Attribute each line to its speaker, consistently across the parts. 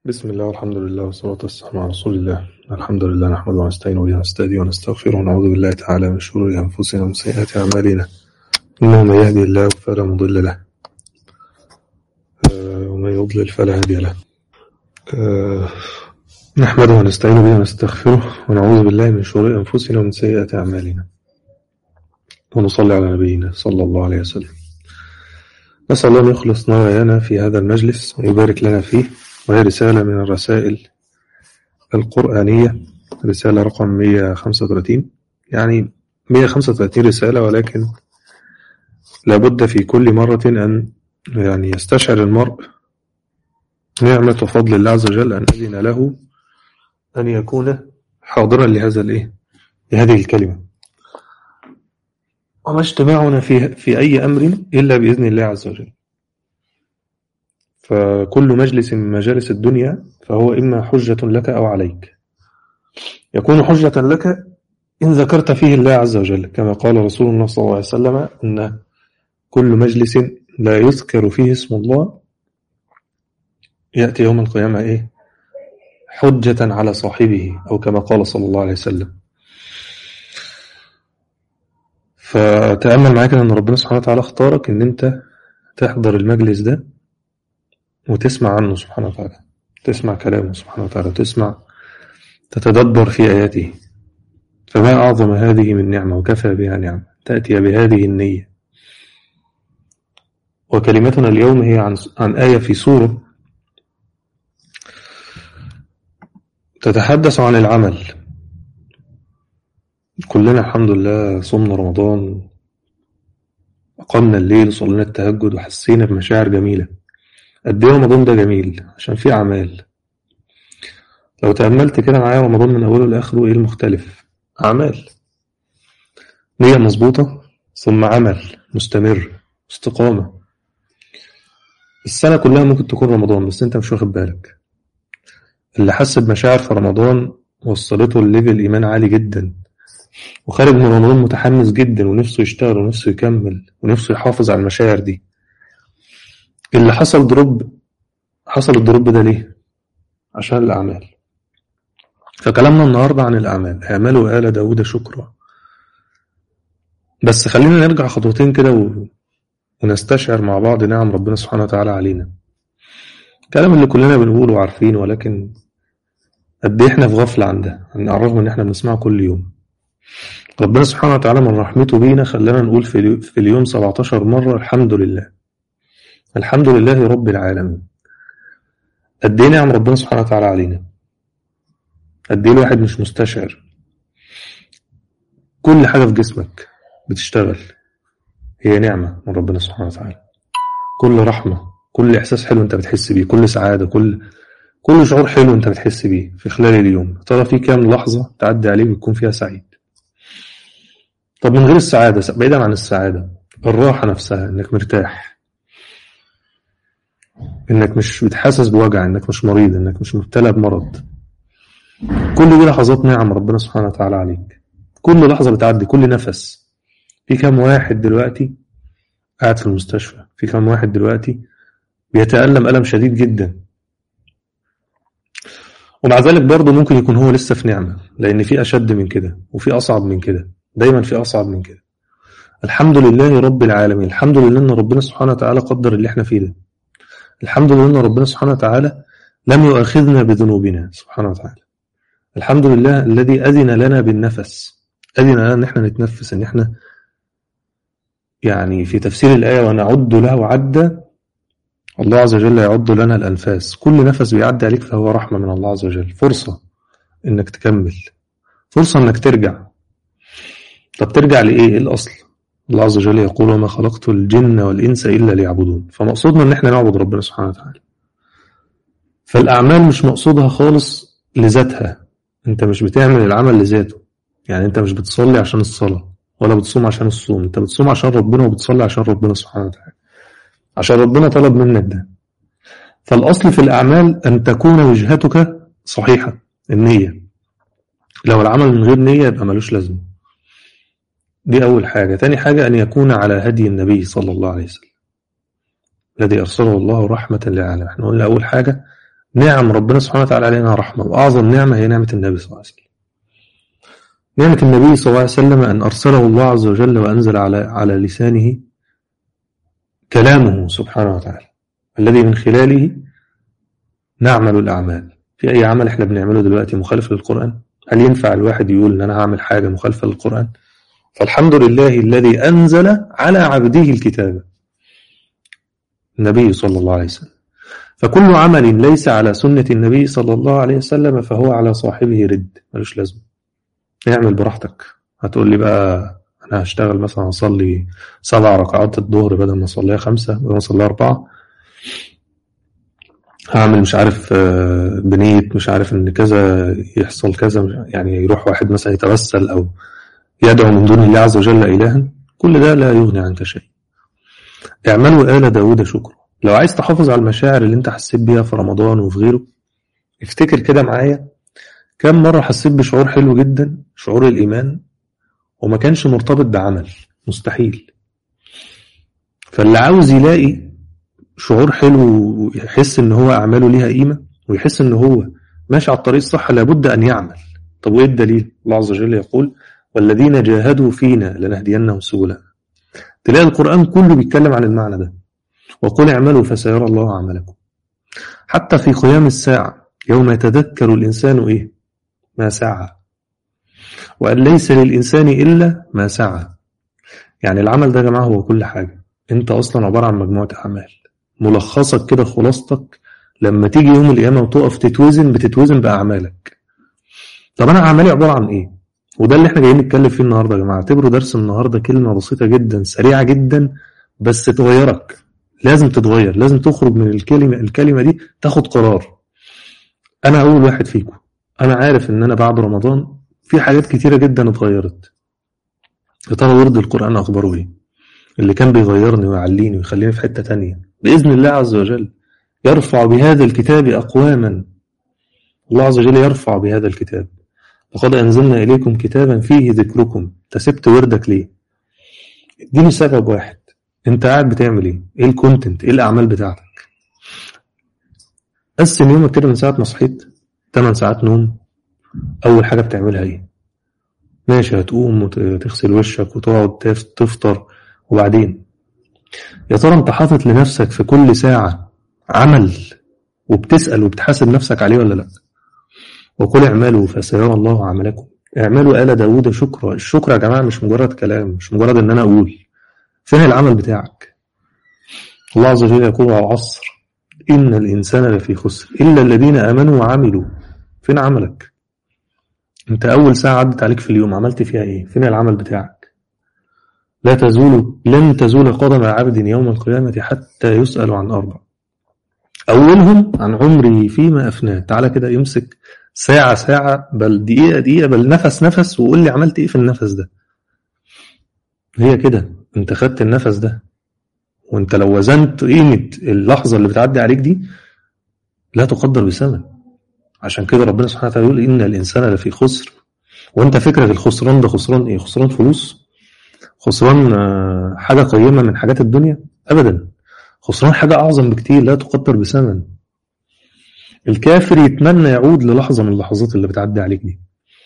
Speaker 1: بسم الله والحمد لله والصلاة والسلام على رسول الله الحمد لله نحمده ونستعينه به ونستهديه ونستغفره ونعوذ بالله تعالى من شرور أنفسنا ومن سيئات أعمالنا إنه من يهدي الله فلا مضل له آه، ومن يضلل فلا هادي له آه، نحمده ونستعينه به ونستغفره ونعوذ بالله من شرور أنفسنا ومن سيئات أعمالنا ونصلي على نبينا صلى الله عليه وسلم نسأل الله أن يخلص نوايانا في هذا المجلس ويبارك لنا فيه وهي رسالة من الرسائل القرآنية رسالة رقم 135 يعني 135 رسالة ولكن لابد في كل مرة أن يعني يستشعر المرء نعمة وفضل الله عز وجل أن أذن له أن يكون حاضرا لهذا الإيه؟ لهذه الكلمة وما اجتماعنا في في أي أمر إلا بإذن الله عز وجل فكل مجلس من مجالس الدنيا فهو إما حجة لك أو عليك يكون حجة لك إن ذكرت فيه الله عز وجل كما قال رسول الله صلى الله عليه وسلم أن كل مجلس لا يذكر فيه اسم الله يأتي يوم القيامة إيه حجة على صاحبه أو كما قال صلى الله عليه وسلم فتأمل معاك أن ربنا سبحانه وتعالى اختارك أن أنت تحضر المجلس ده وتسمع عنه سبحانه وتعالى تسمع كلامه سبحانه وتعالى تسمع تتدبر في آياته فما أعظم هذه من نعمة وكفى بها نعمة تأتي بهذه النية وكلمتنا اليوم هي عن عن آية في سورة تتحدث عن العمل كلنا الحمد لله صمنا رمضان أقمنا الليل وصلينا التهجد وحسينا بمشاعر جميلة قد ايه رمضان ده جميل عشان فيه أعمال لو تأملت كده معايا رمضان من أوله لآخره إيه المختلف أعمال نية مظبوطة ثم عمل مستمر استقامة السنة كلها ممكن تكون رمضان بس أنت مش واخد بالك اللي حس بمشاعر في رمضان وصلته الليفل إيمان عالي جدا وخارج من رمضان متحمس جدا ونفسه يشتغل ونفسه يكمل ونفسه يحافظ على المشاعر دي اللي حصل دروب حصل الدروب ده ليه؟ عشان الأعمال فكلامنا النهاردة عن الأعمال اعملوا آل داود شكرا بس خلينا نرجع خطوتين كده و... ونستشعر مع بعض نعم ربنا سبحانه وتعالى علينا الكلام اللي كلنا بنقوله وعارفينه ولكن قد ايه احنا في غفلة عن ده على الرغم ان احنا بنسمعه كل يوم ربنا سبحانه وتعالى من رحمته بينا خلانا نقول في, اليو... في اليوم 17 مرة الحمد لله الحمد لله رب العالمين قد ايه نعم ربنا سبحانه وتعالى علينا قد ايه الواحد مش مستشعر كل حاجة في جسمك بتشتغل هي نعمة من ربنا سبحانه وتعالى كل رحمة كل إحساس حلو أنت بتحس بيه كل سعادة كل كل شعور حلو أنت بتحس بيه في خلال اليوم ترى في كام لحظة تعدي عليك وتكون فيها سعيد طب من غير السعادة بعيدا عن السعادة الراحة نفسها إنك مرتاح إنك مش بتحسس بوجع إنك مش مريض إنك مش مبتلى بمرض كل دي لحظات نعم ربنا سبحانه وتعالى عليك كل لحظة بتعدي كل نفس في كام واحد دلوقتي قاعد في المستشفى في كام واحد دلوقتي بيتألم ألم شديد جدا ومع ذلك برضه ممكن يكون هو لسه في نعمة لأن في أشد من كده وفي أصعب من كده دايما في أصعب من كده الحمد لله رب العالمين الحمد لله أن ربنا سبحانه وتعالى قدر اللي احنا فيه ده الحمد لله أن ربنا سبحانه وتعالى لم يؤاخذنا بذنوبنا سبحانه وتعالى الحمد لله الذي أذن لنا بالنفس أذن لنا أن احنا نتنفس أن احنا يعني في تفسير الآية ونعد له عدا الله عز وجل يعد لنا الأنفاس كل نفس بيعدي عليك فهو رحمة من الله عز وجل فرصة إنك تكمل فرصة إنك ترجع طب ترجع لإيه؟ إيه الأصل؟ الله عز وجل يقول وما خلقت الجن والإنس إلا ليعبدون فمقصودنا إن إحنا نعبد ربنا سبحانه وتعالى فالأعمال مش مقصودها خالص لذاتها أنت مش بتعمل العمل لذاته يعني أنت مش بتصلي عشان الصلاة ولا بتصوم عشان الصوم أنت بتصوم عشان ربنا وبتصلي عشان ربنا سبحانه وتعالى عشان ربنا طلب منك ده فالأصل في الأعمال أن تكون وجهتك صحيحة النية لو العمل من غير نية يبقى ملوش لازمة دي أول حاجة تاني حاجة أن يكون على هدي النبي صلى الله عليه وسلم الذي أرسله الله رحمة للعالم احنا قلنا أول حاجة نعم ربنا سبحانه وتعالى علينا رحمة وأعظم نعمة هي نعمة النبي صلى الله عليه وسلم نعمة النبي صلى الله عليه وسلم أن أرسله الله عز وجل وأنزل على على لسانه كلامه سبحانه وتعالى الذي من خلاله نعمل الأعمال في أي عمل إحنا بنعمله دلوقتي مخالف للقرآن هل ينفع الواحد يقول إن أنا هعمل حاجة مخالفة للقرآن فالحمد لله الذي أنزل على عبده الكتاب النبي صلى الله عليه وسلم فكل عمل ليس على سنة النبي صلى الله عليه وسلم فهو على صاحبه رد ملوش لازمة اعمل براحتك هتقول لي بقى أنا هشتغل مثلا أصلي سبع ركعات الظهر بدل ما أصليها خمسة بدل ما أصليها أربعة هعمل مش عارف آه، بنية مش عارف إن كذا يحصل كذا يعني يروح واحد مثلا يتوسل أو يدعو من دون الله عز وجل إلها كل ده لا يغني عنك شيء اعملوا آل داود شكرا لو عايز تحافظ على المشاعر اللي انت حسيت بيها في رمضان وفي غيره افتكر كده معايا كم مرة حسيت بشعور حلو جدا شعور الإيمان وما كانش مرتبط بعمل مستحيل فاللي عاوز يلاقي شعور حلو ويحس ان هو اعماله ليها قيمة ويحس ان هو ماشي على الطريق الصح لابد ان يعمل طب وايه الدليل الله عز وجل يقول والذين جاهدوا فينا لنهدينهم سبلنا تلاقي القرآن كله بيتكلم عن المعنى ده وقل اعملوا فسيرى الله عملكم حتى في قيام الساعة يوم يتذكر الإنسان إيه ما سعى وأن ليس للإنسان إلا ما سعى يعني العمل ده يا جماعة هو كل حاجة أنت أصلا عبارة عن مجموعة أعمال ملخصك كده خلاصتك لما تيجي يوم القيامة وتقف تتوزن بتتوزن بأعمالك طب أنا أعمالي عبارة عن إيه وده اللي احنا جايين نتكلم فيه النهارده يا جماعه اعتبروا درس النهارده كلمه بسيطه جدا سريعه جدا بس تغيرك لازم تتغير لازم تخرج من الكلمه الكلمه دي تاخد قرار انا اول واحد فيكم انا عارف ان انا بعد رمضان في حاجات كتيره جدا اتغيرت يا ترى ورد القران اخباره ايه اللي كان بيغيرني ويعليني ويخليني في حته تانية باذن الله عز وجل يرفع بهذا الكتاب اقواما الله عز وجل يرفع بهذا الكتاب لقد أنزلنا إليكم كتابا فيه ذكركم أنت سبت وردك ليه اديني سبب واحد أنت قاعد بتعمل إيه إيه الكونتنت إيه الأعمال بتاعتك قسم يومك كده من ساعة ما صحيت 8 ساعات نوم أول حاجة بتعملها إيه ماشي هتقوم وتغسل وشك وتقعد تف- تفطر وبعدين يا ترى أنت حاطط لنفسك في كل ساعة عمل وبتسأل وبتحاسب نفسك عليه ولا لأ وقل اعملوا فسيرى الله عملكم اعملوا آل داود شكرا الشكر يا جماعة مش مجرد كلام مش مجرد ان انا اقول فين العمل بتاعك الله عز وجل يقول على العصر إن الإنسان لفي خسر إلا الذين آمنوا وعملوا فين عملك انت أول ساعة عدت عليك في اليوم عملت فيها إيه فين العمل بتاعك لا تزول لن تزول قدم عبد يوم القيامة حتى يسأل عن أربع أولهم عن عمره فيما أفناه تعالى كده يمسك ساعة ساعة بل دقيقة دقيقة بل نفس نفس وقول لي عملت ايه في النفس ده هي كده انت خدت النفس ده وانت لو وزنت قيمة اللحظة اللي بتعدي عليك دي لا تقدر بثمن عشان كده ربنا سبحانه وتعالى يقول إن الإنسان لفي خسر وانت فكرك الخسران ده خسران ايه خسران فلوس خسران آه، حاجة قيمة من حاجات الدنيا أبدا خسران حاجة أعظم بكتير لا تقدر بثمن الكافر يتمنى يعود للحظة من اللحظات اللي بتعدي عليك دي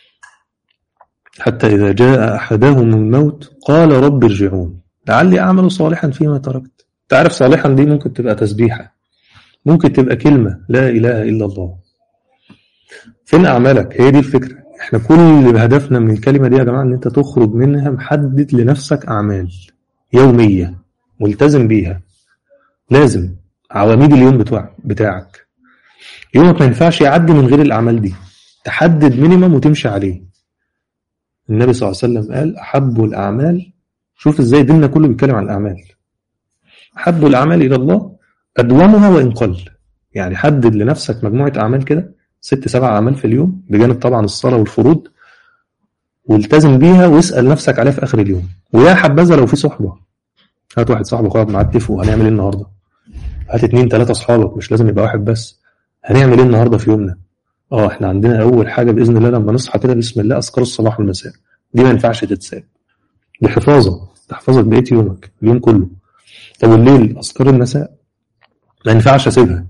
Speaker 1: حتى إذا جاء أحدهم الموت قال رب ارجعون لعلي أعمل صالحا فيما تركت تعرف صالحا دي ممكن تبقى تسبيحة ممكن تبقى كلمة لا إله إلا الله فين أعمالك هي دي الفكرة احنا كل هدفنا من الكلمة دي يا جماعة ان انت تخرج منها محدد لنفسك أعمال يومية ملتزم بيها لازم عواميد اليوم بتوع بتاعك يومك ما ينفعش يعدي من غير الأعمال دي تحدد مينيمم وتمشي عليه النبي صلى الله عليه وسلم قال أحب الأعمال شوف ازاي ديننا كله بيتكلم عن الأعمال أحب الأعمال إلى الله أدومها وإن قل يعني حدد لنفسك مجموعة أعمال كده ست سبع أعمال في اليوم بجانب طبعا الصلاة والفروض والتزم بيها واسأل نفسك عليها في آخر اليوم ويا حبذا لو في صحبة هات واحد صاحبك اقعد معاه اتفقوا هنعمل ايه النهارده هات اتنين تلاتة اصحابك مش لازم يبقى واحد بس هنعمل ايه النهارده في يومنا اه احنا عندنا اول حاجه باذن الله لما نصحى كده بسم الله اذكار الصباح والمساء دي ما ينفعش تتساب دي حفاظه تحفظك بقيه يومك اليوم كله طب والليل اذكار المساء ما ينفعش اسيبها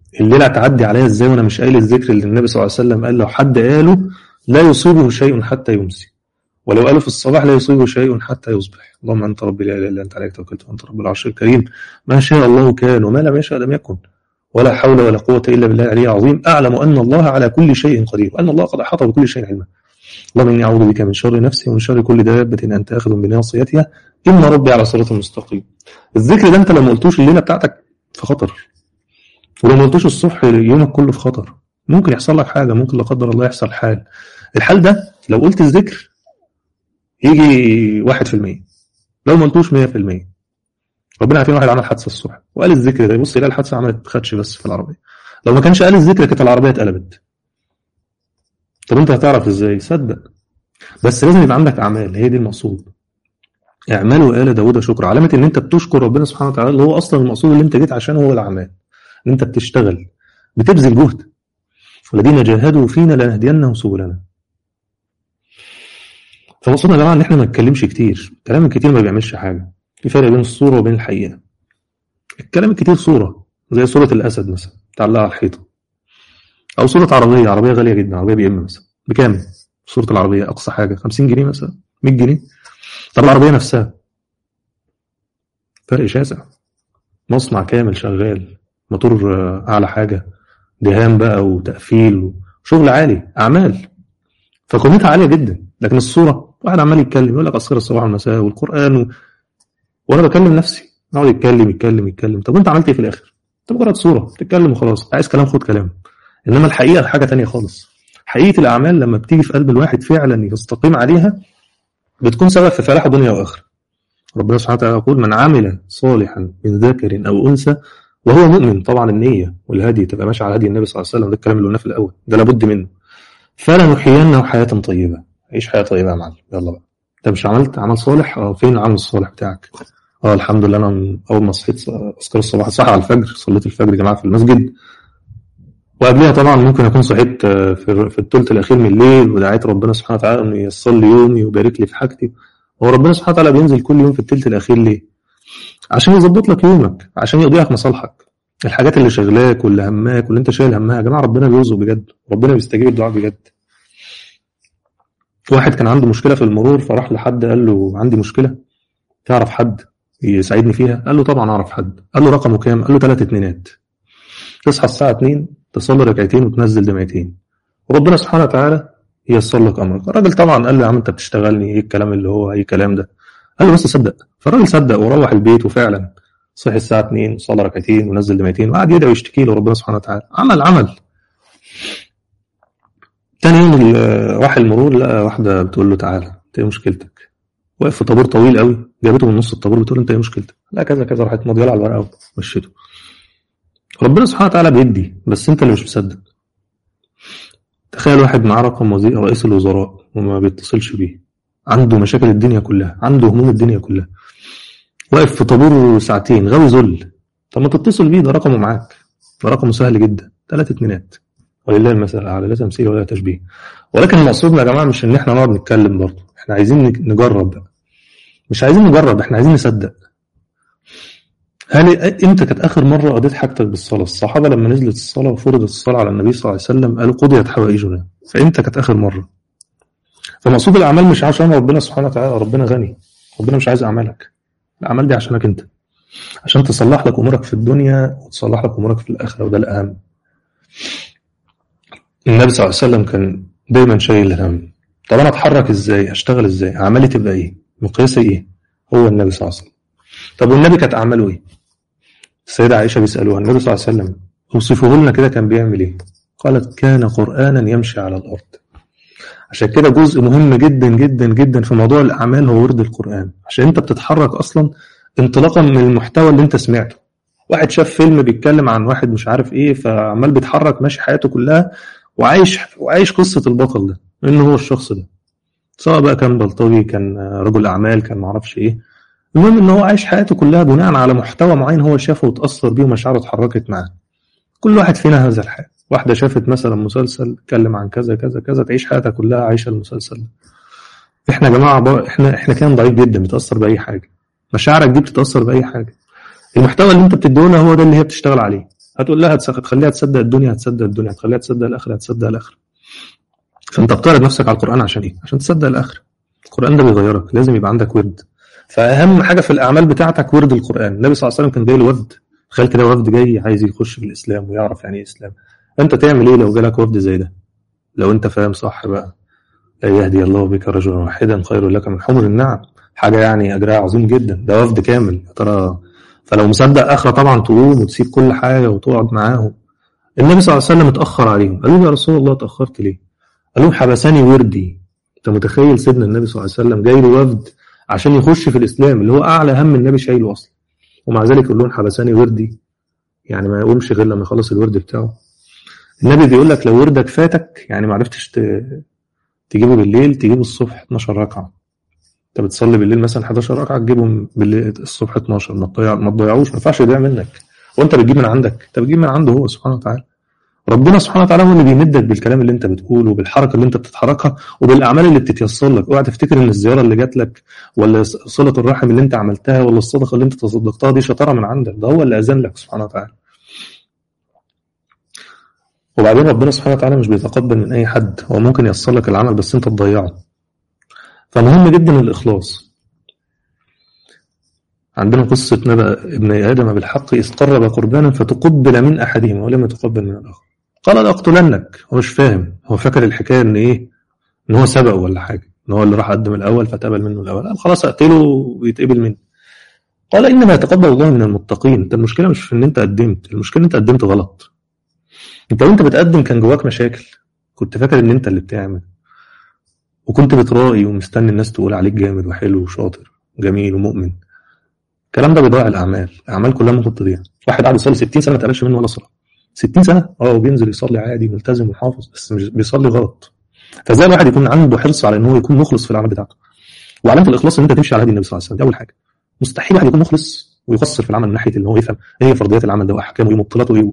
Speaker 1: الليله هتعدي عليا ازاي وانا مش قايل الذكر اللي النبي صلى الله عليه وسلم قال لو حد قاله لا يصيبه شيء حتى يمسي ولو قاله في الصباح لا يصيبه شيء حتى يصبح اللهم انت ربي لا اله الا انت عليك توكلت وانت رب العرش الكريم ما شاء الله كان وما لم يشاء لم يكن ولا حول ولا قوه الا بالله العلي العظيم اعلم ان الله على كل شيء قدير وان الله قد احاط بكل شيء علما اللهم اني اعوذ بك من شر نفسي ومن شر كل دابه انت اخذ بناصيتها ان ربي على صراط مستقيم الذكر ده انت لو ما قلتوش الليله بتاعتك في خطر ولو ما قلتوش الصبح يومك كله في خطر ممكن يحصل لك حاجه ممكن لا قدر الله يحصل حال الحال ده لو قلت الذكر يجي 1% لو ما قلتوش 100% ربنا عارفين واحد عمل حادثه الصبح وقال الذكر ده بص يلاقي الحادثه عملت خدش بس في العربيه لو ما كانش قال الذكر كانت العربيه اتقلبت طب انت هتعرف ازاي صدق بس لازم يبقى عندك اعمال هي دي المقصود اعملوا آل داوود شكر علامة ان انت بتشكر ربنا سبحانه وتعالى اللي هو اصلا المقصود اللي انت جيت عشانه هو الاعمال ان انت بتشتغل بتبذل جهد والذين جاهدوا فينا لنهدينهم سبلنا فمقصودنا يا جماعه ان احنا ما نتكلمش كتير الكلام الكتير ما بيعملش حاجه في فرق بين الصوره وبين الحقيقه الكلام الكتير صوره زي صوره الاسد مثلا تعلقها على الحيطه او صوره عربيه عربيه غاليه جدا عربيه بي ام مثلا بكام صوره العربيه اقصى حاجه 50 جنيه مثلا 100 جنيه طب العربيه نفسها فرق شاسع مصنع كامل شغال موتور اعلى حاجه دهان بقى وتقفيل وشغل عالي اعمال فقيمتها عاليه جدا لكن الصوره واحد عمال يتكلم يقول لك اذكار الصباح والمساء والقران و... وانا بكلم نفسي اقعد يتكلم يتكلم يتكلم طب وانت عملت ايه في الاخر؟ انت مجرد صوره بتتكلم وخلاص عايز كلام خد كلام انما الحقيقه حاجه تانية خالص حقيقه الاعمال لما بتيجي في قلب الواحد فعلا يستقيم عليها بتكون سبب في فلاح دنيا واخره ربنا سبحانه وتعالى يقول من عمل صالحا من ذكر او انثى وهو مؤمن طبعا النيه والهدي تبقى ماشي على هدي النبي صلى الله عليه وسلم ده الكلام اللي قلناه في الاول ده لابد منه فلنحيينه حياه طيبه عيش حياه طيبه يا معلم يلا بقى انت مش عملت عمل صالح اه فين العمل الصالح بتاعك اه الحمد لله انا اول ما صحيت اذكار الصباح صح على الفجر صليت الفجر جماعه في المسجد وقبلها طبعا ممكن اكون صحيت في في الثلث الاخير من الليل ودعيت ربنا سبحانه وتعالى انه ييسر لي يومي ويبارك لي في حاجتي هو ربنا سبحانه وتعالى بينزل كل يوم في الثلث الاخير ليه؟ عشان يظبط لك يومك عشان يقضي لك مصالحك الحاجات اللي شغلاك واللي هماك واللي انت شايل همها يا جماعه ربنا بيرزق بجد ربنا بيستجيب الدعاء بجد واحد كان عنده مشكله في المرور فراح لحد قال له عندي مشكله تعرف حد يساعدني فيها قال له طبعا اعرف حد قال له رقمه كام قال له ثلاث اتنينات تصحى الساعه 2 تصلي ركعتين وتنزل دمعتين وربنا سبحانه وتعالى ييسر لك امرك الراجل طبعا قال له يا عم انت بتشتغلني ايه الكلام اللي هو اي كلام ده قال له بس صدق فالراجل صدق وروح البيت وفعلا صحي الساعه 2 وصلى ركعتين ونزل دمعتين وقعد يدعي ويشتكي له ربنا سبحانه وتعالى عمل عمل تاني يوم راح المرور لقى واحده بتقول له تعالى انت ايه مشكلتك واقف في طابور طويل قوي جابته من نص الطابور بتقول له انت ايه مشكلتك لا كذا كذا راحت ماضيه على الورقه ومشيته ربنا سبحانه وتعالى بيدي بس انت اللي مش مصدق تخيل واحد معاه رقم وزير رئيس الوزراء وما بيتصلش بيه عنده مشاكل الدنيا كلها عنده هموم الدنيا كلها واقف في طابور ساعتين غاوي ذل طب ما تتصل بيه ده رقمه معاك ده رقمه سهل جدا ثلاث اتنينات ولله المثل الاعلى لا تمثيل ولا تشبيه ولكن المقصود يا جماعه مش ان احنا نقعد نتكلم برضه احنا عايزين نجرب بقى مش عايزين نجرب احنا عايزين نصدق هل امتى كانت اخر مره قضيت حاجتك بالصلاه الصحابه لما نزلت الصلاه وفرضت الصلاه على النبي صلى الله عليه وسلم قالوا قضيت حوائجنا فامتى كانت اخر مره فمقصود الاعمال مش عشان ربنا سبحانه وتعالى ربنا غني ربنا مش عايز اعمالك الاعمال دي عشانك انت عشان تصلح لك امورك في الدنيا وتصلح لك امورك في الاخره وده الاهم النبي صلى الله عليه وسلم كان دايما شايل الهم طب انا اتحرك ازاي اشتغل ازاي اعمالي تبقى ايه مقياسي ايه هو النبي صلى الله عليه وسلم طب والنبي كانت اعماله ايه السيدة عائشة بيسألوها النبي صلى الله عليه وسلم اوصفه لنا كده كان بيعمل ايه قالت كان قرآنا يمشي على الأرض عشان كده جزء مهم جدا جدا جدا في موضوع الأعمال هو ورد القرآن عشان أنت بتتحرك أصلا انطلاقا من المحتوى اللي أنت سمعته واحد شاف فيلم بيتكلم عن واحد مش عارف ايه فعمال بيتحرك ماشي حياته كلها وعايش وعايش قصة البطل ده انه هو الشخص ده سواء بقى كان بلطجي كان رجل اعمال كان معرفش ايه المهم ان هو عايش حياته كلها بناء على محتوى معين هو شافه وتاثر بيه ومشاعره اتحركت معاه كل واحد فينا هذا الحال واحده شافت مثلا مسلسل اتكلم عن كذا كذا كذا تعيش حياتها كلها عايشه المسلسل ده احنا يا جماعه بقى احنا احنا كان ضعيف جدا بتاثر باي حاجه مشاعرك دي بتتاثر باي حاجه المحتوى اللي انت بتديه هو ده اللي هي بتشتغل عليه هتقول لها هتس- هتخليها تصدق الدنيا هتصدق الدنيا هتخليها تصدق الاخره هتصدق الاخره فانت بتعرض نفسك على القران عشان ايه عشان تصدق الاخره القران ده بيغيرك لازم يبقى عندك ورد فاهم حاجه في الاعمال بتاعتك ورد القران النبي صلى الله عليه وسلم كان جاي له وفد تخيل كده وفد جاي عايز يخش في الاسلام ويعرف يعني ايه اسلام انت تعمل ايه لو جالك وفد زي ده لو انت فاهم صح بقى لا يهدي الله بك رجلا واحدا خير لك من حمر النعم حاجه يعني اجرها عظيم جدا ده وفد كامل يا ترى فلو مصدق اخره طبعا تقوم وتسيب كل حاجه وتقعد معاهم النبي صلى الله عليه وسلم اتاخر عليهم قالوا له يا رسول الله اتاخرت ليه؟ قال لهم حبسني وردي انت متخيل سيدنا النبي صلى الله عليه وسلم جاي له وفد عشان يخش في الاسلام اللي هو اعلى هم النبي شايله اصلا ومع ذلك يقول لهم حبسني وردي يعني ما يقومش غير لما يخلص الورد بتاعه النبي بيقول لك لو وردك فاتك يعني ما عرفتش ت- تجيبه بالليل تجيبه الصبح 12 ركعه انت بتصلي بالليل مثلا 11 ركعه تجيبهم بالليل الصبح 12 ما تضيع ما تضيعوش ما ينفعش يضيع منك وانت بتجيب من عندك انت بتجيب من عنده هو سبحانه وتعالى ربنا سبحانه وتعالى هو اللي بيمدك بالكلام اللي انت بتقوله وبالحركه اللي انت بتتحركها وبالاعمال اللي بتتيسر لك اوعى تفتكر ان الزياره اللي جات لك ولا صله الرحم اللي انت عملتها ولا الصدقه اللي انت تصدقتها دي شطاره من عندك ده هو اللي اذن لك سبحانه وتعالى وبعدين ربنا سبحانه وتعالى مش بيتقبل من اي حد هو ممكن ييسر لك العمل بس انت تضيعه فمهم جدا الاخلاص عندنا قصة نبأ ابن آدم بالحق إذ قرب قربانا فتقبل من أحدهما ولم يتقبل من الآخر قال لأقتلنك هو مش فاهم هو فاكر الحكاية إن إيه إن هو سبقه ولا حاجة إن هو اللي راح قدم الأول فتقبل منه الأول قال خلاص أقتله ويتقبل مني قال إنما يتقبل الله من المتقين أنت المشكلة مش في إن أنت قدمت المشكلة إن أنت قدمت غلط أنت وأنت بتقدم كان جواك مشاكل كنت فاكر إن أنت اللي بتعمل وكنت بترائي ومستني الناس تقول عليك جامد وحلو وشاطر جميل ومؤمن الكلام ده بيضيع الاعمال الاعمال كلها ممكن تضيع واحد قاعد يصلي 60 سنه ما تقبلش منه ولا صلاه 60 سنه اه وبينزل يصلي عادي ملتزم وحافظ بس مش بيصلي غلط فازاي الواحد يكون عنده حرص على ان هو يكون مخلص في الاعمال بتاعته وعلامه الاخلاص ان انت تمشي على هدي النبي صلى الله عليه وسلم دي اول حاجه مستحيل واحد يكون مخلص ويقصر في العمل من ناحيه ان هو يفهم ايه هي فرضيات العمل ده واحكامه وايه مبطلاته ايه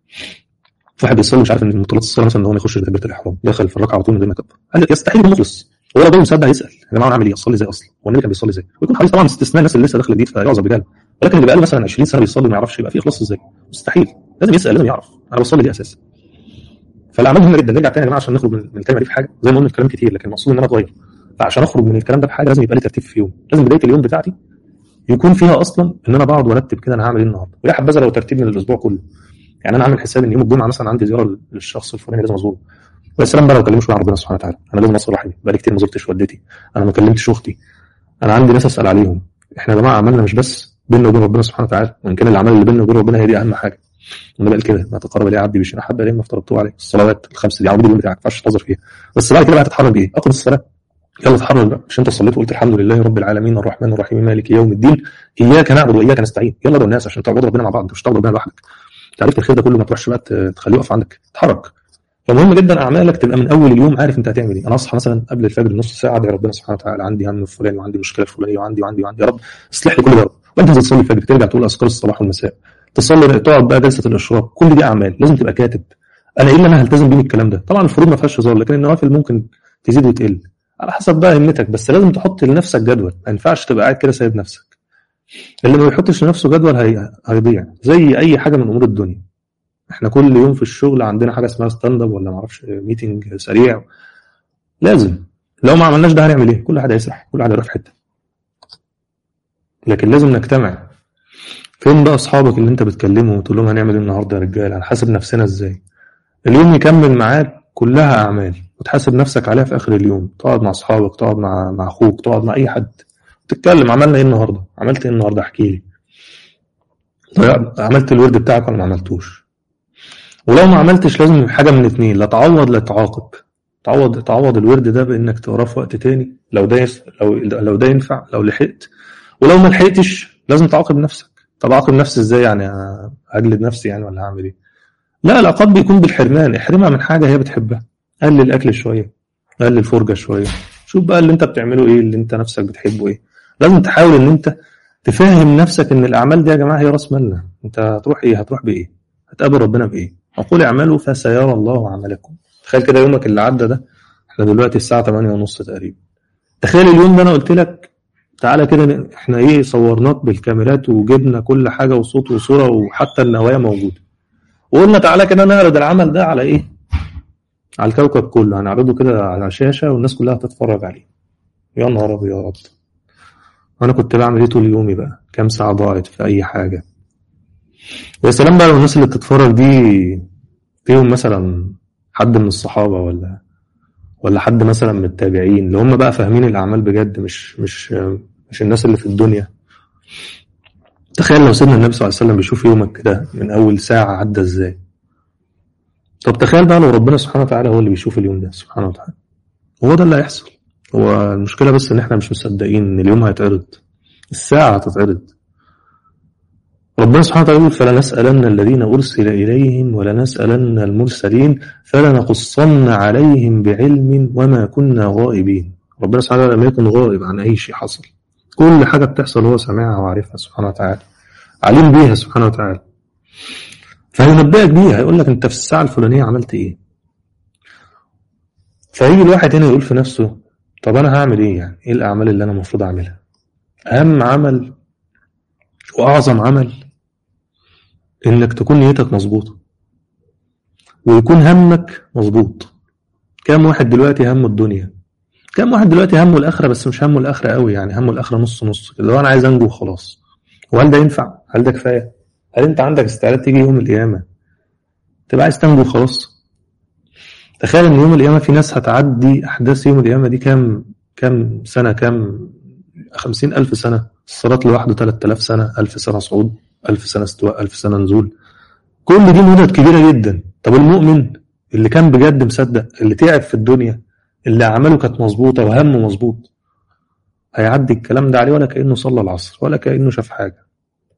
Speaker 1: واحد بيصلي مش عارف ان مبطلات الصلاه مثلا ان هو ما يخش تكبيره الاحرام دخل في الركعه على طول من غير ما يكبر قال يستحيل يكون مخلص هو لو مصدق يسال يا جماعه انا اعمل ايه اصلي ازاي اصلا هو النبي كان بيصلي ازاي ويكون حريص طبعا استثناء الناس اللي لسه داخله جديد فيعذر بجهل ولكن اللي بقى له مثلا 20 سنه بيصلي ما يعرفش يبقى فيه اخلاص ازاي مستحيل لازم يسال لازم يعرف انا بصلي ليه اساسا فالاعمال مهمه جدا نرجع تاني يا جماعه عشان نخرج من الكلمه دي في حاجه زي ما قلنا الكلام كتير لكن المقصود ان انا اتغير فعشان اخرج من الكلام ده بحاجه لازم يبقى لي ترتيب في يوم لازم بدايه اليوم بتاعتي يكون فيها اصلا ان انا بقعد وارتب كده انا هعمل ايه النهارده ويا حبذا لو ترتيب من الاسبوع كله يعني انا عامل حساب ان يوم الجمعه مثلا عندي زياره للشخص الفلاني لازم ازوره ويا سلام بقى لو كلمش مع ربنا سبحانه وتعالى انا لازم اصل رحمي بقالي كتير ما زرتش والدتي انا ما كلمتش اختي انا عندي ناس اسال عليهم احنا يا جماعه عملنا مش بس بيننا وبين ربنا سبحانه وتعالى وان كان الاعمال اللي بيننا وبين ربنا هي دي اهم حاجه النبي قال كده ما تقرب لي عبدي بشيء احب اليه ما افترضته عليه الصلوات الخمس دي عبد اليوم بتاعك ما ينفعش تنتظر فيها بس بعد كده بقى هتتحرك بايه؟ اقم الصلاه يلا اتحرك بقى مش انت صليت وقلت الحمد لله رب العالمين الرحمن الرحيم مالك يوم الدين اياك نعبد واياك نستعين يلا ادعوا الناس عشان تعبدوا ربنا مع بعض مش تعبد ربنا لوحدك انت عرفت الخير ده كله ما تروحش بقى تخليه يقف عندك اتحرك فمهم جدا اعمالك تبقى من اول اليوم عارف انت هتعمل ايه انا اصحى مثلا قبل الفجر نص ساعه ادعي ربنا سبحانه وتعالى عندي هم فلان وعندي مشكله الفلانيه وعندي وعندي وعندي يا رب اصلح لي كل ده يا رب وانت تنزل تصلي الفجر ترجع تقول اذكار الصباح والمساء تصلي تقعد بقى جلسه الاشراق كل دي اعمال لازم تبقى كاتب انا ايه اللي انا هلتزم بيه من الكلام ده طبعا الفروض ما فيهاش هزار لكن النوافل ممكن تزيد وتقل على حسب بقى همتك بس لازم تحط لنفسك جدول ما ينفعش تبقى قاعد كده سايب نفسك اللي ما بيحطش لنفسه جدول هي... هيضيع زي اي حاجه من امور الدنيا احنا كل يوم في الشغل عندنا حاجه اسمها ستاند اب ولا ما اعرفش ميتنج سريع لازم لو ما عملناش ده هنعمل ايه كل واحد هيسرح كل واحد هيروح في حته لكن لازم نجتمع فين بقى اصحابك اللي انت بتكلمهم وتقول لهم هنعمل ايه النهارده يا رجاله هنحاسب نفسنا ازاي اليوم يكمل معاك كلها اعمال وتحاسب نفسك عليها في اخر اليوم تقعد مع اصحابك تقعد مع مع اخوك تقعد مع اي حد تتكلم عملنا ايه النهارده عملت ايه النهارده احكي لي عملت الورد بتاعك ولا ما عملتوش ولو ما عملتش لازم حاجه من اتنين لا تعوض لا تعاقب تعوض تعوض الورد ده بانك تقراه في وقت تاني لو ده يس... لو لو ده ينفع لو لحقت ولو ما لحقتش لازم تعاقب نفسك طب اعاقب نفسي ازاي يعني اجلد نفسي يعني ولا هعمل ايه لا العقاب بيكون بالحرمان احرمها من حاجه هي بتحبها قلل الاكل شويه قلل الفرجه شويه شوف بقى اللي انت بتعمله ايه اللي انت نفسك بتحبه ايه لازم تحاول ان انت تفهم نفسك ان الاعمال دي يا جماعه هي راس مالنا انت هتروح ايه هتروح بايه هتقابل ربنا بايه وقل اعملوا فسيرى الله عملكم تخيل كده يومك اللي عدى ده احنا دلوقتي الساعه 8 ونص تقريبا تخيل اليوم ده انا قلت لك تعالى كده احنا ايه صورناك بالكاميرات وجبنا كل حاجه وصوت وصوره وحتى النوايا موجوده وقلنا تعالى كده نعرض العمل ده على ايه على الكوكب كله هنعرضه كده على شاشة والناس كلها هتتفرج عليه يا نهار ابيض انا كنت بعمل ايه طول يومي بقى كام ساعة ضاعت في اي حاجة ويا سلام بقى لو الناس اللي بتتفرج دي فيهم مثلا حد من الصحابة ولا ولا حد مثلا من التابعين اللي هم بقى فاهمين الأعمال بجد مش مش مش الناس اللي في الدنيا تخيل لو سيدنا النبي صلى الله عليه وسلم بيشوف يومك كده من أول ساعة عدى إزاي طب تخيل بقى لو ربنا سبحانه وتعالى هو اللي بيشوف اليوم ده سبحانه وتعالى هو ده اللي هيحصل هو المشكلة بس إن إحنا مش مصدقين إن اليوم هيتعرض الساعة هتتعرض ربنا سبحانه وتعالى يقول فلنسألن الذين أرسل إليهم ولنسألن المرسلين فلنقصن عليهم بعلم وما كنا غائبين ربنا سبحانه وتعالى لم يكن غائب عن أي شيء حصل كل حاجة بتحصل هو سامعها وعارفها سبحانه وتعالى عليم بيها سبحانه وتعالى فهينبئك بيها هيقول لك أنت في الساعة الفلانية عملت إيه فيجي الواحد هنا يقول في نفسه طب أنا هعمل إيه يعني إيه الأعمال اللي أنا المفروض أعملها أهم عمل وأعظم عمل إنك تكون نيتك مظبوطة ويكون همك مظبوط كام واحد دلوقتي همه الدنيا كام واحد دلوقتي همه الآخرة بس مش همه الآخرة قوي يعني همه الآخرة نص نص اللي هو أنا عايز أنجو وخلاص وهل ده ينفع؟ هل ده كفاية؟ هل أنت عندك استعداد تيجي يوم القيامة تبقى عايز تنجو وخلاص؟ تخيل إن يوم القيامة في ناس هتعدي أحداث يوم القيامة دي كام كام سنة كام خمسين ألف سنة الصراط لوحده 3000 سنة 1000 سنة صعود 1000 سنة استواء 1000 سنة نزول كل دي مدد كبيرة جدا طب المؤمن اللي كان بجد مصدق اللي تعب في الدنيا اللي أعماله كانت مظبوطة وهمه مظبوط هيعدي الكلام ده عليه ولا كأنه صلى العصر ولا كأنه شاف حاجة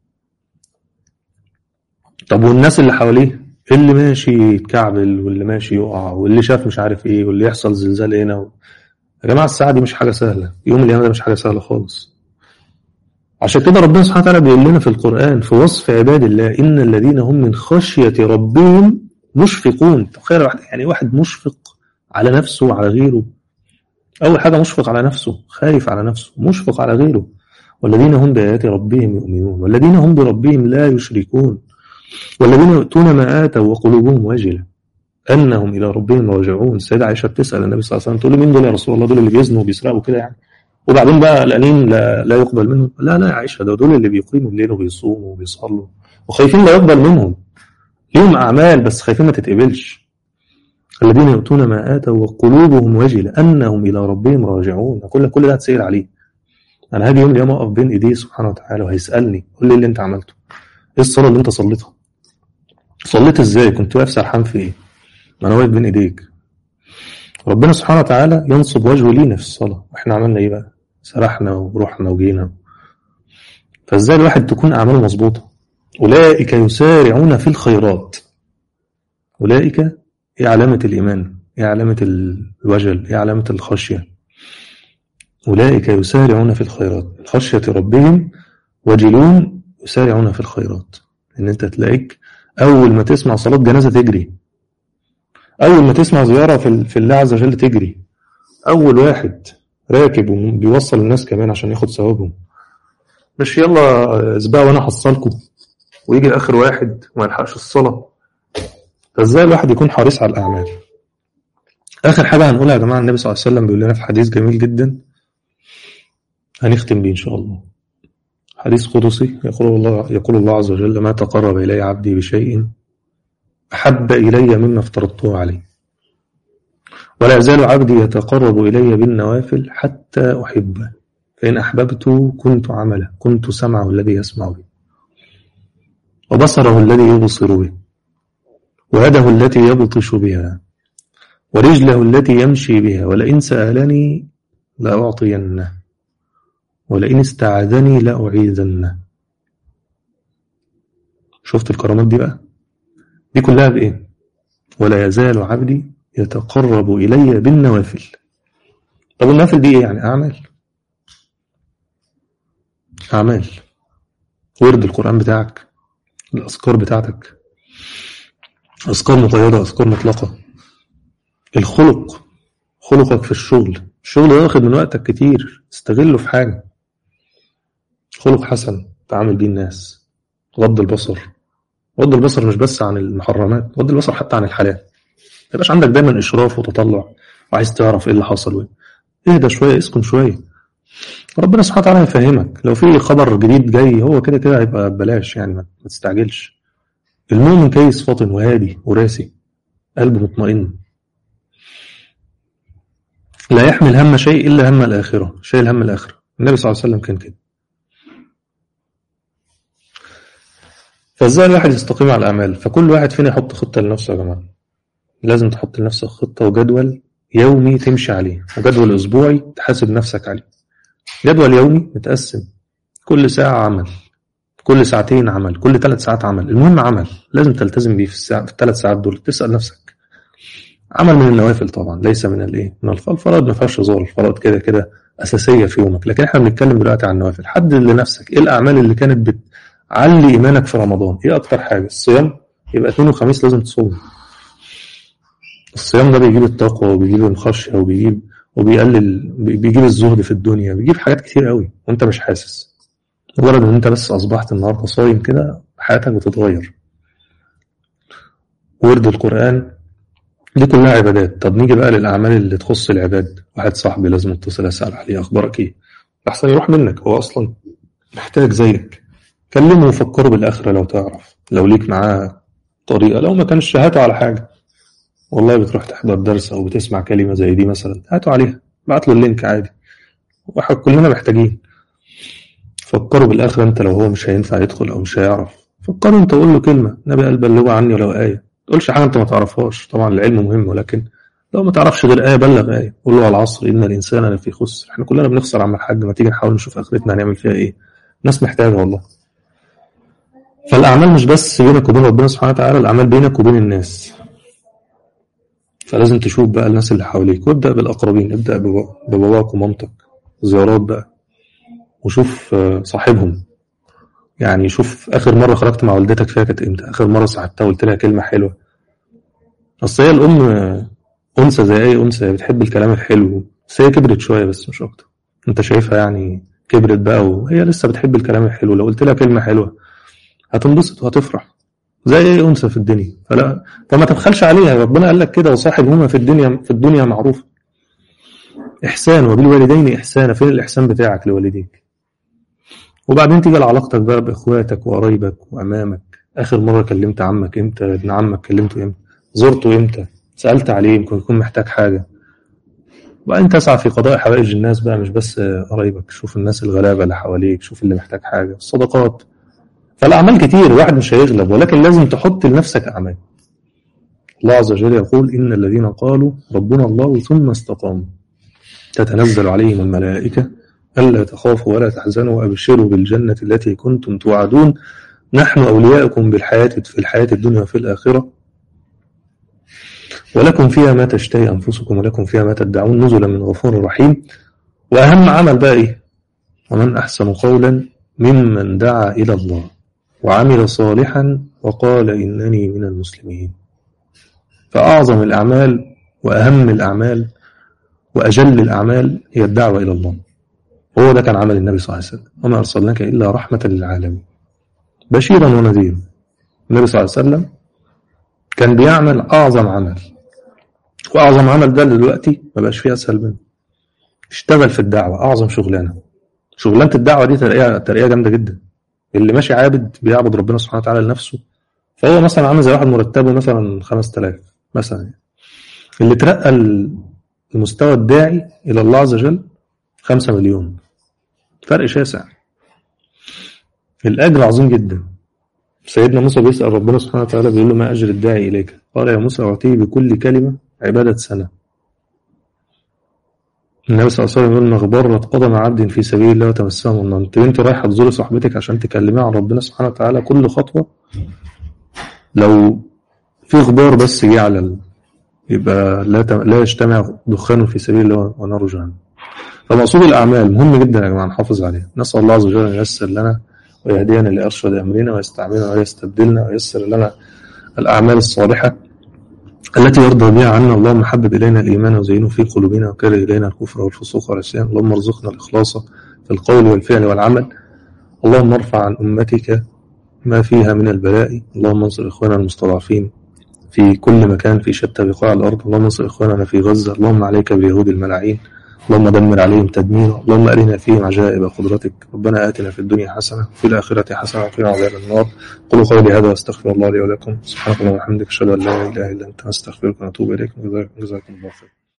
Speaker 1: طب والناس اللي حواليه اللي ماشي يتكعبل واللي ماشي يقع واللي شاف مش عارف ايه واللي يحصل زلزال هنا و... يا جماعة الساعة دي مش حاجة سهلة يوم القيامة ده مش حاجة سهلة خالص عشان كده ربنا سبحانه وتعالى بيقول لنا في القرآن في وصف عباد الله إن الذين هم من خشية ربهم مشفقون تخيل واحد يعني واحد مشفق على نفسه وعلى غيره أول حاجة مشفق على نفسه خايف على نفسه مشفق على غيره والذين هم بآيات ربهم يؤمنون والذين هم بربهم لا يشركون والذين يؤتون ما آتوا وقلوبهم وجلة أنهم إلى ربهم راجعون السيدة عائشة بتسأل النبي صلى الله عليه وسلم تقول له مين دول يا رسول الله دول اللي بيزنوا وبيسرقوا كده يعني وبعدين بقى قلقانين لا, لا يقبل منهم لا لا يا عائشة ده دول اللي بيقيموا الليل وبيصوموا وبيصلوا وخايفين لا يقبل منهم ليهم أعمال بس خايفين ما تتقبلش الذين يؤتون ما آتوا وقلوبهم وجلة أنهم إلى ربهم راجعون كل كل ده هتسأل عليه أنا هاجي يوم القيامة أقف بين إيديه سبحانه وتعالى وهيسألني قول لي اللي أنت عملته إيه الصلاة اللي أنت صليتها صليت إزاي كنت واقف سرحان في إيه ما أنا واقف بين إيديك ربنا سبحانه وتعالى ينصب وجهه لينا في الصلاة وإحنا عملنا إيه بقى سرحنا ورحنا وجينا فازاي الواحد تكون أعماله مظبوطة أولئك يسارعون في الخيرات أولئك إيه علامة الإيمان إيه علامة الوجل إيه علامة الخشية أولئك يسارعون في الخيرات خشية ربهم وجلون يسارعون في الخيرات إن أنت تلاقيك أول ما تسمع صلاة جنازة تجري أول ما تسمع زيارة في الله عز وجل تجري أول واحد راكب وبيوصل الناس كمان عشان ياخد ثوابهم مش يلا اسبقوا وانا احصلكم ويجي اخر واحد وما يلحقش الصلاه فازاي الواحد يكون حريص على الاعمال اخر حاجه هنقولها يا جماعه النبي صلى الله عليه وسلم بيقول لنا في حديث جميل جدا هنختم بيه ان شاء الله حديث قدسي يقول الله يقول الله عز وجل ما تقرب الي عبدي بشيء احب الي مما افترضته عليه ولا يزال عبدي يتقرب إلي بالنوافل حتى أحبه فإن أحببت كنت عمله كنت سمعه الذي يسمع به وبصره الذي يبصر به ويده التي يبطش بها ورجله التي يمشي بها ولئن سألني لأعطينه ولئن استعاذني لأعيذنه شفت الكرامات دي بقى دي كلها بإيه ولا يزال عبدي يتقرب إلي بالنوافل طب النوافل دي إيه يعني أعمال أعمال ورد القرآن بتاعك الأذكار بتاعتك أذكار مقيدة أذكار مطلقة الخلق خلقك في الشغل الشغل ده واخد من وقتك كتير استغله في حاجة خلق حسن تعامل بيه الناس غض البصر غض البصر مش بس عن المحرمات غض البصر حتى عن الحلال ما يبقاش عندك دايما اشراف وتطلع وعايز تعرف ايه اللي حصل وين اهدى شويه اسكن شويه ربنا سبحانه وتعالى يفهمك لو في خبر جديد جاي هو كده كده هيبقى ببلاش يعني ما تستعجلش المؤمن كيس فاطن وهادي وراسي قلبه مطمئن لا يحمل هم شيء إلا هم الآخرة شيء هم الآخرة النبي صلى الله عليه وسلم كان كده فازاي الواحد يستقيم على الأعمال فكل واحد فينا يحط خطة لنفسه يا جماعة لازم تحط لنفسك خطة وجدول يومي تمشي عليه وجدول أسبوعي تحاسب نفسك عليه جدول يومي متقسم كل ساعة عمل كل ساعتين عمل كل ثلاث ساعات عمل المهم عمل لازم تلتزم بيه في, الساعة في الثلاث ساعات دول تسأل نفسك عمل من النوافل طبعا ليس من الايه من الفرائض الفرائض ما فيهاش هزار الفرائض كده كده اساسيه في يومك لكن احنا بنتكلم دلوقتي عن النوافل حدد لنفسك ايه الاعمال اللي كانت بتعلي ايمانك في رمضان ايه اكتر حاجه الصيام يبقى اثنين وخميس لازم تصوم الصيام ده بيجيب التقوى وبيجيب الخشيه وبيجيب وبيقلل بيجيب الزهد في الدنيا بيجيب حاجات كتير قوي وانت مش حاسس مجرد ان انت بس اصبحت النهارده صايم كده حياتك بتتغير ورد القران دي كلها عبادات طب نيجي بقى للاعمال اللي تخص العباد واحد صاحبي لازم اتصل اسال عليه اخبارك ايه احسن يروح منك هو اصلا محتاج زيك كلمه وفكره بالاخره لو تعرف لو ليك معاه طريقه لو ما كانش هاته على حاجه والله بتروح تحضر درس او بتسمع كلمه زي دي مثلا هاتوا عليها بعت له اللينك عادي واحد كلنا محتاجين فكره بالاخره انت لو هو مش هينفع يدخل او مش هيعرف فكره انت قول له كلمه نبي قال بلغوا عني ولو ايه تقولش حاجه انت ما تعرفهاش طبعا العلم مهم ولكن لو ما تعرفش غير ايه بلغ ايه قول له على العصر ان الانسان لفي خسر احنا كلنا بنخسر عم الحاج ما تيجي نحاول نشوف اخرتنا هنعمل فيها ايه الناس محتاجه والله فالاعمال مش بس بينك وبين ربنا سبحانه وتعالى الاعمال بينك وبين الناس فلازم تشوف بقى الناس اللي حواليك وابدا بالاقربين ابدا بباباك ومامتك زيارات بقى وشوف صاحبهم يعني شوف اخر مره خرجت مع والدتك فيها كانت امتى اخر مره صاحبتها وقلت لها كلمه حلوه اصل هي الام انثى زي اي انثى بتحب الكلام الحلو بس هي كبرت شويه بس مش اكتر انت شايفها يعني كبرت بقى وهي لسه بتحب الكلام الحلو لو قلت لها كلمه حلوه هتنبسط وهتفرح زي اي انثى في الدنيا فلا فما تبخلش عليها ربنا قال لك كده وصاحبهما في الدنيا في الدنيا معروف احسان وبالوالدين احسانا فين الاحسان بتاعك لوالديك وبعدين تيجي لعلاقتك بقى باخواتك وقرايبك وامامك اخر مره كلمت عمك امتى ابن عمك كلمته امتى زرته امتى سالت عليه يمكن يكون محتاج حاجه وبعدين تسعى في قضاء حوائج الناس بقى مش بس قرايبك شوف الناس الغلابه اللي حواليك شوف اللي محتاج حاجه الصدقات فالاعمال كتير الواحد مش هيغلب ولكن لازم تحط لنفسك اعمال الله عز وجل يقول ان الذين قالوا ربنا الله ثم استقاموا تتنزل عليهم الملائكه ألا تخافوا ولا تحزنوا وأبشروا بالجنة التي كنتم توعدون نحن أولياؤكم بالحياة في الحياة الدنيا وفي الآخرة ولكم فيها ما تشتهي أنفسكم ولكم فيها ما تدعون نزلا من غفور رحيم وأهم عمل بقى إيه؟ ومن أحسن قولا ممن دعا إلى الله وعمل صالحا وقال إنني من المسلمين فأعظم الأعمال وأهم الأعمال وأجل الأعمال هي الدعوة إلى الله هو ده كان عمل النبي صلى الله عليه وسلم وما أرسلناك إلا رحمة للعالمين بشيرا ونذيرا النبي صلى الله عليه وسلم كان بيعمل أعظم عمل وأعظم عمل ده دلوقتي ما بقاش فيه أسهل منه اشتغل في الدعوة أعظم شغلانة شغلانة الدعوة دي ترقية ترقية جامدة جدا اللي ماشي عابد بيعبد ربنا سبحانه وتعالى لنفسه فهو مثلا عامل زي واحد مرتبه مثلا 5000 مثلا اللي ترقى المستوى الداعي إلى الله عز وجل 5 مليون فرق شاسع الأجر عظيم جدا سيدنا موسى بيسأل ربنا سبحانه وتعالى بيقول له ما أجر الداعي إليك قال يا موسى أعطيه بكل كلمة عبادة سنة النبي صلى الله عليه وسلم يقول مغبرة قدم عبد في سبيل الله وتمسهم النار انت انت رايحه تزوري صاحبتك عشان تكلميها عن ربنا سبحانه وتعالى كل خطوه لو في غبار بس جه على ال... يبقى لا ت... لا يجتمع دخان في سبيل الله ونار جهنم فمقصود الاعمال مهم جدا يا جماعه نحافظ عليها نسال الله عز وجل ان ييسر لنا ويهدينا لارشد امرنا ويستعملنا ويستبدلنا وييسر لنا الاعمال الصالحه التي يرضى بها عنا اللهم حبب إلينا الإيمان وزينه في قلوبنا وكره إلينا الكفر والفسوق والعصيان اللهم ارزقنا الإخلاص في القول والفعل والعمل اللهم ارفع عن أمتك ما فيها من البلاء اللهم انصر إخواننا المستضعفين في كل مكان في شتى بقاع الأرض اللهم انصر إخواننا في غزة اللهم عليك بيهود الملاعين اللهم دمر عليهم تدميرا اللهم أرنا فيهم عجائب قدرتك ربنا آتنا في الدنيا حسنة وفي الآخرة حسنة وقنا عذاب النار قولوا قولي هذا واستغفر الله لي ولكم سبحانك اللهم وبحمدك أشهد أن لا إله إلا أنت أستغفرك ونتوب إليك جزاكم الله خير